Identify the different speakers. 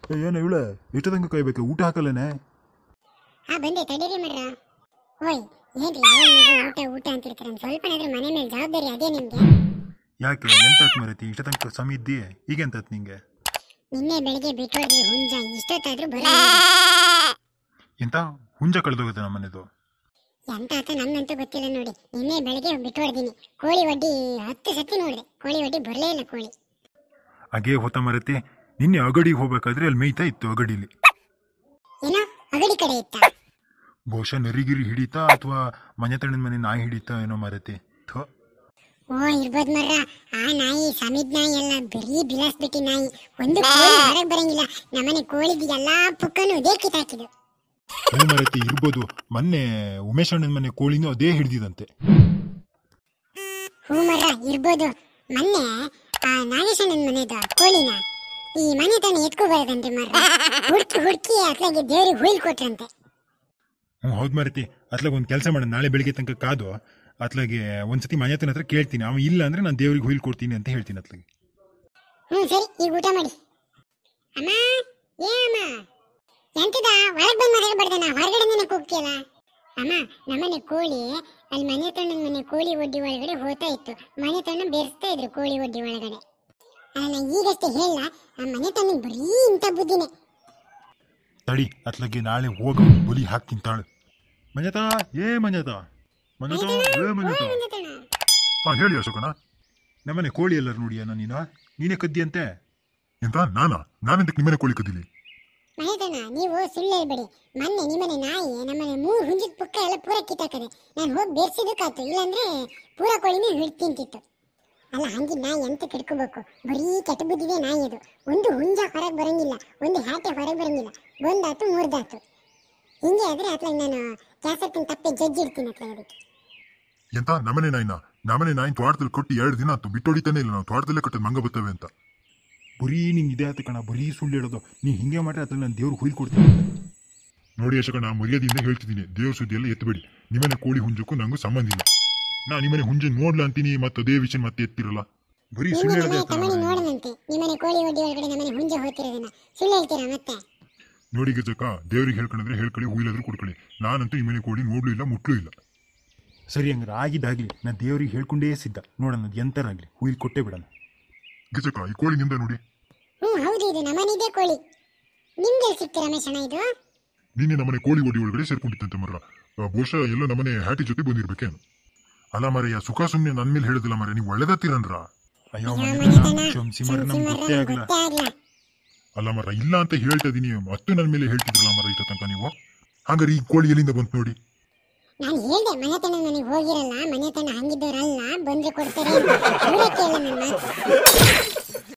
Speaker 1: ಏ, ಏನು ಇವಳೆ ಎಷ್ಟು ತನಕ ಕಾಯ್ಬೇಕು ಊಟ ಹಾಕಲ್ಲೇನೆ
Speaker 2: ಹಾ ಬಂದೆ ತಡೀರಿ ಮರ್ರ ಓಯ್ ಏನ್ರಿ ಯಾವಾಗ ಊಟ ಊಟ ಅಂತಿರ್ತಾರೆ ಸ್ವಲ್ಪನಾದ್ರೂ ಮನೆ ಮೇಲೆ ಜವಾಬ್ದಾರಿ ಅದೇ ನಿಮ್ಗೆ
Speaker 1: ಯಾಕೆ ಎಂತಾತ್ ಮರತಿ ಇಷ್ಟ ತನಕ ಸಮಯ ಇದ್ದೀ ಈಗ ಎಂತಾತ್ ನಿಂಗೆ
Speaker 2: ನಿನ್ನೆ ಬೆಳಿಗ್ಗೆ ಬಿಟ್ಟೋದ್ರಿ ಹುಂಜ ಇಷ್ಟೊತ್ತಾದ್ರೂ ಬರ
Speaker 1: ಎಂತ ಹುಂಜ ಕಳೆದೋಗುತ್ತೆ ನಮ್ಮ ಮನೆದು
Speaker 2: ಎಂತ ಆತ ನಮ್ಗಂತೂ ಗೊತ್ತಿಲ್ಲ ನೋಡಿ ನಿನ್ನೆ ಬೆಳಿಗ್ಗೆ ಬಿಟ್ಟು ಹೊಡ್ದೀನಿ ಕೋಳಿ ವಡ್ಡಿ ಹತ್ತು ಸತಿ ನೋಡಿದೆ ಕೋಳಿ ವಡ್ಡಿ ಬರಲೇ ಇಲ್ಲ ಕೋಳಿ
Speaker 1: ಹಾಗೇ ಹೊತ್ತ ಮರತಿ ನಿನ್ನೆ ಅಗಡಿಗೆ ಹೋಗ್ಬೇಕಾದ್ರೆ ಅಲ್ಲಿ ಮೇಯ್ತಾ ಇತ್ತು ಅಗಡಿಲಿ
Speaker 2: ಏನೋ ಅಗಡಿ ಕಡೆ ಇತ್ತ
Speaker 1: ಬಹುಶಃ ನರಿಗಿರಿ ಹಿಡಿತಾ ಅಥವಾ ಮನೆ ತಣ್ಣದ ಮನೆ ನಾಯಿ ಹಿಡಿತಾ ಏನೋ ಮರತಿ ಥೋ
Speaker 2: ಓ ಇರ್ಬೋದ್ ಮರ್ರ ಆ ನಾಯಿ ಸಮಿದ್ ನಾಯಿ ಎಲ್ಲ ಬರೀ ಬಿಲಾಸ್ಬಿಟ್ಟಿ ನಾಯಿ ಒಂದು ಕೋಳಿ ಹೊರಗೆ ಬರಂಗಿಲ್ಲ ನಮ್ಮನೆ ಕೋಳಿಗೆ ಎಲ್ಲಾ ಪುಕ್ಕನು ಅದೇ ಕಿತ್ತಾಕಿದ್ದು
Speaker 1: ಹ್ಞೂ ಮರತಿ ಇರ್ಬೋದು ಮೊನ್ನೆ ಉಮೇಶ್ ಅಣ್ಣನ ಮನೆ ಕೋಳಿನೂ ಅದೇ ಹಿಡ್ದಿದಂತೆ
Speaker 2: ಹೂ ಮರ್ರ ಇರ್ಬೋದು ಮೊನ್ನೆ ಆ ನಾಗೇಶಣ್ಣನ ಮನೆದು ಕೋಳಿನ ಈ ಮನೆ ತಾನೆ ಎತ್ಕೊ ಬರೋದಂತೆ ಮರ್ರ ಹುಡ್ಕಿ ಹುಡ್ಕಿ ಅತ್ಲಾಗೆ ದೇವ್ರಿಗೆ ಹುಯಿಲ್ ಕೊಟ್ರಂತೆ
Speaker 1: ಹ್ಞೂ ಹೌದು ಮರತಿ ಅತ್ಲಾಗ ಒಂದು ಕೆಲಸ ಮಾಡೋಣ ನಾಳೆ ಬೆಳಿಗ್ಗೆ ತನಕ ಕಾದು ಅತ್ಲಾಗೆ ಒಂದ್ಸತಿ ಮನೆ ಹತ್ರ ಹತ್ರ ಕೇಳ್ತೀನಿ ಅವ ಇಲ್ಲ ಅಂದ್ರೆ ನಾನು ದೇವ್ರಿಗೆ ಹುಯಿಲ್ ಕೊಡ್ತೀನಿ ಅಂತ ಹೇಳ್ತೀನಿ ಅತ್ಲಾಗೆ
Speaker 2: ಹ್ಞೂ ಸರಿ ಈಗ ಊಟ ಮಾಡಿ ಅಮ್ಮ ಏ ಅಮ್ಮ ಎಂತದ ಒಳಗ್ ಬಂದ್ ಮಾತಾಡ್ಬಾರ್ದನ ಹೊರಗಡೆನೇ ಕೂಗ್ತಿಯಲ್ಲ ಅಮ್ಮ ನಮ್ಮನೆ ಕೋಳಿ ಅಲ್ಲಿ ಮನೆ ತಣ್ಣನ ಮನೆ ಕೋಳಿ ಒಡ್ಡಿ ಒಳಗಡೆ ಹೋಗ್ತಾ ಇತ್ತು ಮನೆ ತಣ್ಣ ಬೇರಿಸ್ತಾ ಇದ್ರು ಕೋಳಿ ಒಡ್ಡಿ ಒಳಗಡೆ ಅಲ್ಲ ಈಗಷ್ಟೇ ಹೇಳ ಆ ಮನೆ ತಣ್ಣಗೆ ಬರೀ ಇಂಥ ಬುದ್ಧಿನೇ
Speaker 1: ತಡಿ ಅತ್ಲಾಗೆ ನಾಳೆ ಹೋಗ ಬಲಿ ಹಾಕ್ತೀನಿ ತಾಳು ಮಂಜತಾ ಏ ಮಂಜತಾ ಮಂಜತಾ ಏ ಮಂಜತಾ ಹಾ ಹೇಳಿ ಅಶೋಕನ ನಮ್ಮನೆ ಕೋಳಿ ಎಲ್ಲರೂ ನೋಡಿಯ ನೀನು ನೀನೇ ಕದ್ದಿ ಅಂತೆ ಎಂತ ನಾನಾ ನಾನೆಂತಕ್ಕೆ ನಿಮ್ಮನೆ ಕೋಳಿ ಕದ್ದಿಲಿ
Speaker 2: ಮಹೇತಣ್ಣ ನೀವು ಸುಳ್ಳು ಹೇಳ್ಬೇಡಿ ಮೊನ್ನೆ ನಿಮ್ಮನೆ ನಾಯಿ ನಮ್ಮನೆ ಮೂರು ಹುಂಜದ ಪುಕ್ಕ ಎಲ್ಲ ಪೂರ ಕಿತ್ತಾಕದೆ ನಾನು ಹೋಗಿ ಬೇರ್ಸಿದಕ್ಕಾಯ್ತು ಇಲ್ಲಾಂದ್ರೆ ಪೂರ ಕೋಳಿನೇ ಹಿಡ್ ತಿಂತಿತ್ತು ಅಲ್ಲ ಹಂಗೆ ನಾಯಿ ಎಂತ ಕೆಡ್ಕೋಬೇಕು ಬರೀ ಕೆಟ್ಟ ಬುದ್ಧಿದೆ ನಾಯಿ ಅದು ಒಂದು ಹುಂಜ ಹೊರಗೆ ಬರಂಗಿಲ್ಲ ಒಂದು ಹ್ಯಾಟೆ ಹೊರಗೆ ಬರಂಗಿಲ್ಲ ಒಂದಾತು ಮೂರ್ದಾತು ಹಿಂಗೆ ಆದ್ರೆ ಅತ್ಲಾಗ ನಾನು ಕ್ಯಾಸತ್ತಿನ ತಪ್ಪೆ ಜಡ್ಜ್ ಇಡ್ತೀನಿ ಅತ್ಲಾಗ ಅದಕ್ಕೆ
Speaker 3: ಎಂತ ನಮನೆ ನಾಯಿನ ನಮನೆ ನಾಯಿ ತೋಟದಲ್ಲಿ ಕೊಟ್ಟು ಎರಡು ದಿನ ಆಯ್ತು ಬಿಟ್ಟೊಡಿತಾನೆ ಇಲ್ಲ ನಾವು ತೋಟದಲ್ಲೇ ಕಟ್ಟದ ಮಂಗ ಬರ್ತವೆ ಅಂತ
Speaker 1: ಬರೀ ನಿಂಗೆ ಇದೆ ಆತ ಕಣ ಬರೀ ಸುಳ್ಳು ಹೇಳೋದು ನೀ ಹಿಂಗೆ ಮಾಡ್ರೆ ಅದ್ರ ನಾನು ದೇವ್ರಿಗೆ ಹುಯಿಲ್ ಕೊಡ್ತೀನಿ
Speaker 3: ನೋಡಿ ಅಶೋಕ ನಾ ಮರ್ಯಾದೆಯಿಂದ ಹೇಳ್ತಿದ್ದೀನಿ ದೇವ್ರ ಸುದ್ದಿ ಎಲ್ಲ ಎತ್ತಬೇಡಿ ನಿಮ್ಮನೆ ಕೋಳಿ ಹುಂಜಕ್ಕೂ ನಂಗೂ ಸಂಬಂಧ ಇಲ್ಲ ನಾ ನಿಮ್ಮನೆ ಹುಂಜ ನೋಡ್ಲ ಅಂತೀನಿ ಮತ್ತೆ ಅದೇ ವಿಷಯ ಮತ್ತೆ ಎತ್ತಿರಲ್ಲ
Speaker 1: ಬರೀ
Speaker 2: ನಿನ್ನೆ
Speaker 1: ಸುಳ್ಳು
Speaker 2: ನಮ್ಮನೆ
Speaker 1: ಹೇಳೋದೇ
Speaker 2: ತಮ್ಮನಿ ನೋಡದಂತೆ ನಿಮ್ಮನೆ ಕೋಳಿ ಒಡ್ಡಿ ಒಳಗಡೆ ನಮ್ಮನೆ ಹುಂಜ ಹೋಗ್ತಿರೋದನ್ನ ಸುಳ್ಳು ಹೇಳ್ತೀರಾ ಮತ್ತೆ
Speaker 3: ನೋಡಿ ಗಜಕ ದೇವ್ರಿಗೆ ಹೇಳ್ಕೊಂಡ್ರೆ ಹೇಳ್ಕೊಳ್ಳಿ ಹುಯಿಲಾದ್ರೂ ಕೊಡ್ಕೊಳ್ಳಿ ನಾನಂತೂ ನಿಮ್ಮನೆ ಕೋಳಿ ನೋಡ್ಲೂ ಇಲ್ಲ ಮುಟ್ಲೂ ಇಲ್ಲ
Speaker 1: ಸರಿ ಹಂಗಾರೆ ಆಗಿದ್ದಾಗಲಿ ನಾ ದೇವ್ರಿಗೆ ಹೇಳ್ಕೊಂಡೇ ಸಿದ್ಧ ನೋಡೋಣ ಅದು ಎಂತರಾಗಲಿ ಹುಯಿಲ್ ಕೊಟ್ಟೇ ಬಿಡೋಣ
Speaker 3: ಗಜಕ ಈ ಕೋಳಿ ನಿಂದ ನೋಡಿ
Speaker 2: ಹ್ಞೂ ಹೌದು ಇದು ನಮ್ಮನಿದೆ ಕೋಳಿ ನಿಮ್ಗೆ ಸಿಕ್ತು ರಮೇಶ್ ಅಣ್ಣ ಇದು
Speaker 3: ನಿನ್ನೆ ನಮ್ಮನೆ ಕೋಳಿ ಒಡಿ ಒಳಗಡೆ ಸೇರ್ಕೊಂಡಿತ್ತಂತೆ ಮರ ಆ, ಬಹುಶಃ ಎಲ್ಲ ನಮ್ಮನೆ ಹ್ಯಾಟಿ ಜೊತೆ ಬಂದಿರ್ಬೇಕೇನು ಅಲ್ಲ ಮರಯ್ಯ ಸುಖ ಸುಮ್ಮನೆ ನನ್ನ ಮೇಲೆ ಹೇಳೋದಿಲ್ಲ ಮರ ನೀವು ಒಳ್ಳೆದತ್ತೀರನ್ರ
Speaker 1: ಅಯ್ಯೋ
Speaker 2: ಅಯ್ಯೋ,
Speaker 1: ಮನೆ
Speaker 2: ಮನೆತನ,
Speaker 1: ಕ್ಷಮಿಸಿ ಮರ
Speaker 2: ಕ್ಷಮಿಸಿ
Speaker 1: ನಮ್ಗೆ
Speaker 2: ಮರ್ರೆ,
Speaker 1: ಗೊತ್ತೇ
Speaker 2: ನಮ್ಗೆ
Speaker 1: ಆಗಲ್ಲ
Speaker 2: ಗೊತ್ತೇ ಆಗ್ಲ
Speaker 3: ಅಲ್ಲ ಮರ ಇಲ್ಲ ಅಂತ ಹೇಳ್ತಾ ಇದೀನಿ ಮತ್ತೆ ನನ್ನ ಮೇಲೆ ಹೇಳ್ತಿದ್ರಲ್ಲ ಮರ ಇತ್ತ ತನಕ ನೀವು ಹಂಗಾರೆ ಈ ಕೋಳಿ ಎಲ್ಲಿಂದ ಬಂತು ನೋಡಿ
Speaker 2: ನಾನು ಹೇಳ್ದೆ ಮನೆತನ ಮನೆಗೆ ಹೋಗಿರಲ್ಲ ಮನೆತನ ಹಂಗಿದ್ದವರಲ್ಲ ಬಂದ್ರೆ ಕೊಡ್ತಾರೆ ಅಂತ. ಇವ್ರೇ ಕೇಳಲ್ಲ ನನ್ನ ಮಾತು